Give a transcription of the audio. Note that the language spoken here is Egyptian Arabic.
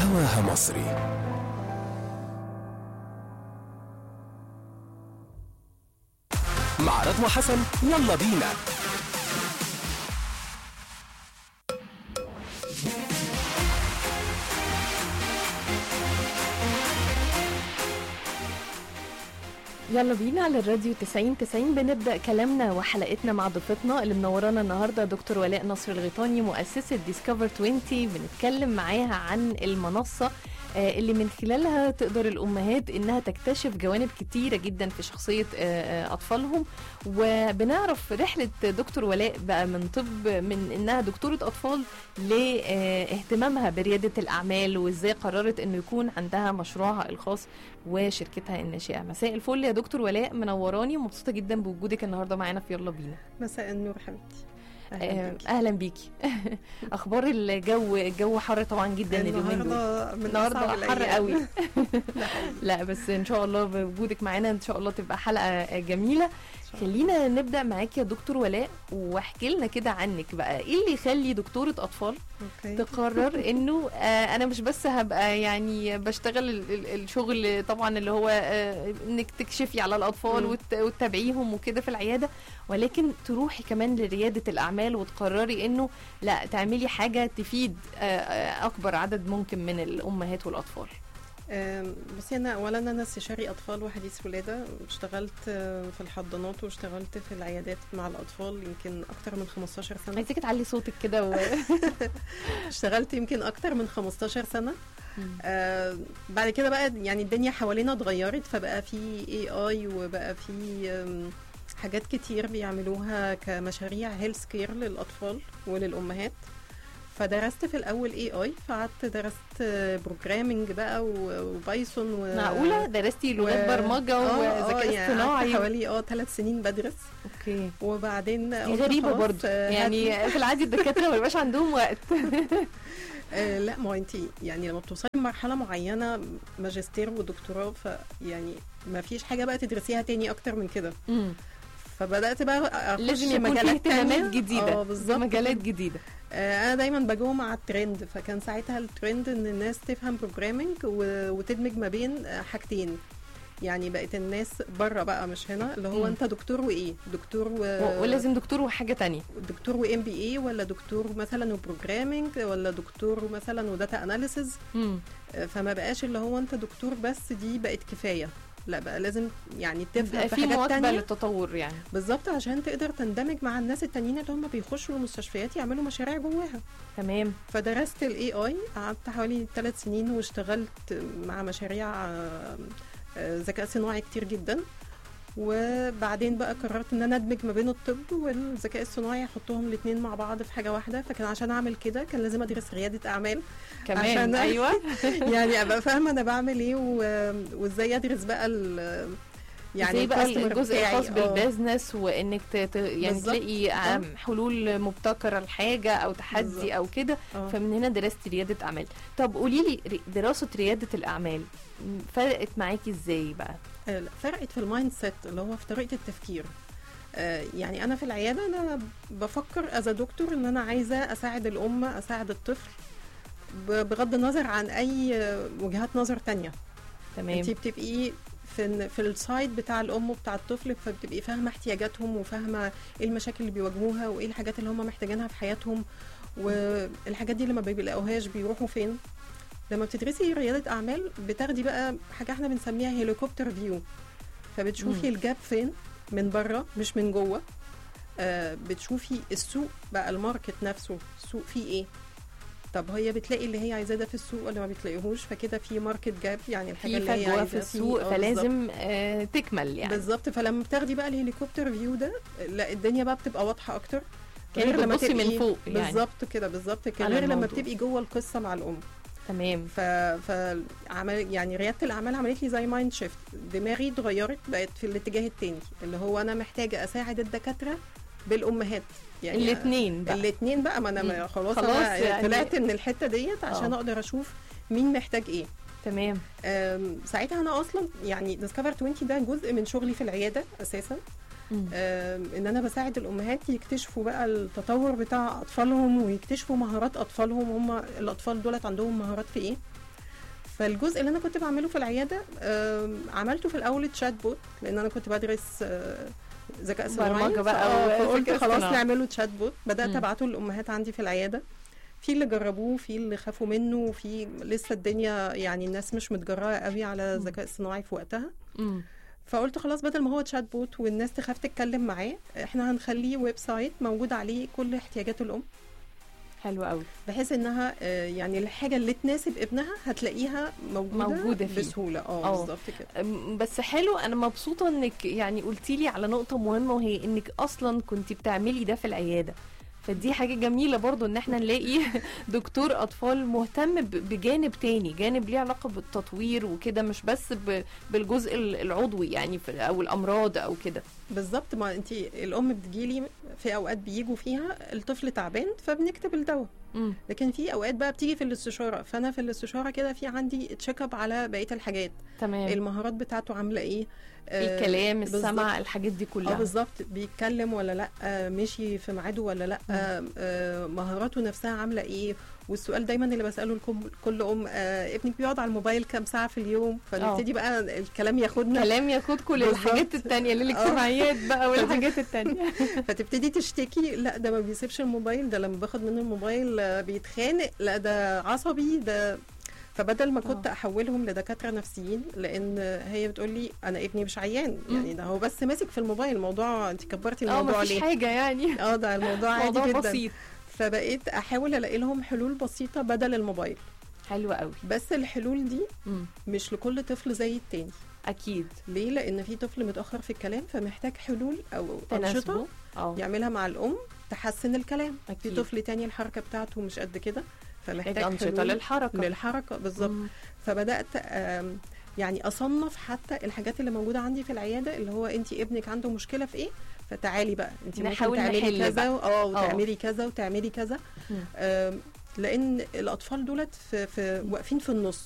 هواها مصري مع رضوى حسن يلا بينا يلا بينا على الراديو 90 90 بنبدا كلامنا وحلقتنا مع ضيفتنا اللي منورانا النهارده دكتور ولاء نصر الغيطاني مؤسسه ديسكفر 20 بنتكلم معاها عن المنصه آه، اللي من خلالها تقدر الامهات انها تكتشف جوانب كتيره جدا في شخصيه آه، آه، اطفالهم وبنعرف رحله دكتور ولاء بقى من طب من انها دكتوره اطفال لاهتمامها برياده الاعمال وازاي قررت انه يكون عندها مشروعها الخاص وشركتها الناشئه مساء الفل يا دكتور ولاء منوراني ومبسوطه جدا بوجودك النهارده معانا في يلا بينا مساء النور حبيبتي آه، اهلا بيكي اخبار الجو الجو حر طبعا جدا اليومين دول النهارده من النهارده أصعب حر الأيام. قوي ده حقيقي. لا بس ان شاء الله بوجودك معانا ان شاء الله تبقى حلقه جميله خلينا نبدا معاكي يا دكتور ولاء واحكي لنا كده عنك بقى ايه اللي يخلي دكتوره اطفال اوكي تقرر انه آه انا مش بس هبقى يعني بشتغل ال- ال- الشغل طبعا اللي هو آه انك تكشفي على الاطفال مم. وت- وتتابعيهم وكده في العياده ولكن تروحي كمان لرياده الاعمال وتقرري انه لا تعملي حاجه تفيد آه آه اكبر عدد ممكن من الامهات والاطفال آم، بصي انا اولا انا استشاري اطفال وحديث ولاده اشتغلت آه، في الحضانات واشتغلت في العيادات مع الاطفال يمكن اكتر من 15 سنه عايزاك تعلي صوتك كده و... اشتغلت يمكن اكتر من 15 سنه آه بعد كده بقى يعني الدنيا حوالينا اتغيرت فبقى في اي اي وبقى في آم، حاجات كتير بيعملوها كمشاريع هيلث كير للاطفال وللامهات فدرست في الاول اي اي فقعدت درست بروجرامنج بقى و- وبايثون و... معقوله درستي لغات و- برمجه آه، آه، وذكاء يعني قعدت اصطناعي حوالي اه ثلاث سنين بدرس اوكي وبعدين دي قلت غريبه خلاص، برضه آه، يعني هات- في العادي الدكاتره ما بيبقاش عندهم وقت آه لا ما هو انت يعني لما بتوصلي لمرحله معينه ماجستير ودكتوراه فيعني ما فيش حاجه بقى تدرسيها تاني اكتر من كده مم. فبدات بقى اخش لازم يكون في مجالات اهتمامات تانية. جديده اه بالظبط مجالات كده. جديده آه انا دايما بجو مع الترند فكان ساعتها الترند ان الناس تفهم بروجرامنج وتدمج ما بين آه، حاجتين يعني بقت الناس بره بقى مش هنا اللي هو مم. انت دكتور وايه دكتور و... و- ولازم دكتور وحاجه تانية دكتور وام بي اي ولا دكتور مثلا وبروجرامينج ولا دكتور مثلا وداتا اناليسز مم. فما بقاش اللي هو انت دكتور بس دي بقت كفايه لا بقى لازم يعني تفهم بقى في في حاجات مواكبه تانية للتطور يعني بالظبط عشان تقدر تندمج مع الناس التانيين اللي هم بيخشوا المستشفيات يعملوا مشاريع جواها تمام فدرست الاي اي قعدت حوالي ثلاث سنين واشتغلت مع مشاريع آه، آه، ذكاء صناعي كتير جدا وبعدين بقى قررت ان انا ادمج ما بين الطب والذكاء الصناعي احطهم الاثنين مع بعض في حاجه واحده فكان عشان اعمل كده كان لازم ادرس رياده اعمال كمان عشان- ايوه يعني ابقى فاهمه انا بعمل ايه و- وازاي ادرس بقى ال يعني زي بقى الكاستمر الجزء بتاعي. الخاص آه. بالبيزنس وانك ت... ت... يعني بالظبط. تلاقي آه. آم، حلول مبتكره لحاجه او تحدي بالظبط. او كده آه. فمن هنا درست رياده اعمال طب قولي لي ر- دراسه رياده الاعمال م، فرقت معاكي ازاي بقى آه، لا، فرقت في المايند سيت اللي هو في طريقه التفكير آه، يعني انا في العياده انا بفكر از دكتور ان انا عايزه اساعد الام اساعد الطفل ب- بغض النظر عن اي آه، وجهات نظر تانية تمام انت بتبقي في في السايد بتاع الام وبتاع الطفل فبتبقي فاهمه احتياجاتهم وفاهمه ايه المشاكل اللي بيواجهوها وايه الحاجات اللي هم محتاجينها في حياتهم والحاجات دي لما بيلاقوهاش بيروحوا فين لما بتدرسي رياده اعمال بتاخدي بقى حاجه احنا بنسميها هيليكوبتر فيو فبتشوفي مم. الجاب فين من بره مش من جوه آه بتشوفي السوق بقى الماركت نفسه السوق فيه ايه طب هي بتلاقي اللي هي عايزاه ده في السوق ولا ما بتلاقيهوش فكده في ماركت جاب يعني الحاجه في اللي هي فجوه عايزاه في فيه. السوق آه، بالظبط. فلازم آه تكمل يعني بالظبط فلما بتاخدي بقى الهليكوبتر فيو ده لا الدنيا بقى بتبقى واضحه اكتر كأنك غير لما بتبصي من تبقي- فوق يعني. بالظبط كده بالظبط كده على غير لما الموضوع. بتبقي جوه القصه مع الام تمام ف فعمل يعني رياده الاعمال عملت لي زي مايند شيفت دماغي اتغيرت بقت في الاتجاه التاني اللي هو انا محتاجه اساعد الدكاتره بالامهات يعني الاثنين بقى الاثنين بقى ما انا ما- مم. خلاص, خلاص انا يعني- طلعت من الحته ديت عشان آه. اقدر اشوف مين محتاج ايه تمام أم، ساعتها انا اصلا يعني ديسكفر 20 ده جزء من شغلي في العياده اساسا مم. أم، ان انا بساعد الامهات يكتشفوا بقى التطور بتاع اطفالهم ويكتشفوا مهارات اطفالهم هم الاطفال دولت عندهم مهارات في ايه فالجزء اللي انا كنت بعمله في العياده آم، عملته في الاول تشات بوت لان انا كنت بدرس آه، ذكاء صناعي برمجة بقى فآه، فقلت وذكاء خلاص اصطناعي. نعمله تشات بوت بدات مم. ابعته للامهات عندي في العياده في اللي جربوه في اللي خافوا منه وفي لسه الدنيا يعني الناس مش متجرأة قوي على مم. الذكاء الصناعي في وقتها مم. فقلت خلاص بدل ما هو تشات بوت والناس تخاف تتكلم معاه احنا هنخليه ويب سايت موجود عليه كل احتياجات الام حلو قوي بحيث انها آه، يعني الحاجه اللي تناسب ابنها هتلاقيها موجوده, موجودة فيه. بسهوله اه آه. بالظبط كده أم، بس حلو انا مبسوطه انك يعني قلتي لي على نقطه مهمه وهي انك اصلا كنت بتعملي ده في العياده فدي حاجه جميله برضو ان احنا نلاقي دكتور اطفال مهتم ب- بجانب تاني جانب ليه علاقه بالتطوير وكده مش بس ب- بالجزء ال- العضوي يعني في او الامراض او كده بالظبط ما انت الام بتجيلي في اوقات بيجوا فيها الطفل تعبان فبنكتب الدواء مم. لكن في اوقات بقى بتيجي في الاستشاره فانا في الاستشاره كده في عندي تشيك اب على بقيه الحاجات تمام المهارات بتاعته عامله ايه آه، الكلام بالظبط. السمع الحاجات دي اه كلها بالظبط بيتكلم ولا لا آه، مشي في ميعاده ولا لا آه، آه، مهاراته نفسها عامله ايه والسؤال دايما اللي بساله لكم كل ام آه، ابنك بيقعد على الموبايل كام ساعه في اليوم فنبتدي بقى الكلام ياخدنا كلام ياخدكم بالظبط. للحاجات التانية للاجتماعيات بقى والحاجات التانية فتبتدي تشتكي لا ده ما بيسيبش الموبايل ده لما باخد منه الموبايل آه، بيتخانق لا ده عصبي ده فبدل ما كنت آه. احولهم لدكاتره نفسيين لان هي بتقول لي انا ابني مش عيان يعني ده هو بس ماسك في الموبايل الموضوع انت كبرتي اه الموضوع مفيش ليه حاجه يعني اه ده الموضوع عادي موضوع جدا بسيط فبقيت احاول الاقي لهم حلول بسيطه بدل الموبايل حلو قوي بس الحلول دي مم. مش لكل طفل زي التاني اكيد ليه لان في طفل متاخر في الكلام فمحتاج حلول او تناسبه انشطه اه يعملها مع الام تحسن الكلام أكيد. في طفل تاني الحركه بتاعته مش قد كده محتاج فمحتاج انشطه حلول للحركه للحركه بالظبط مم. فبدات آم، يعني اصنف حتى الحاجات اللي موجوده عندي في العياده اللي هو انت ابنك عنده مشكله في ايه فتعالي بقى انت ممكن نحاول تعملي نحل كذا بقى. اه وتعملي كذا وتعملي كذا مم. آم، لان الاطفال دولت في, في واقفين في النص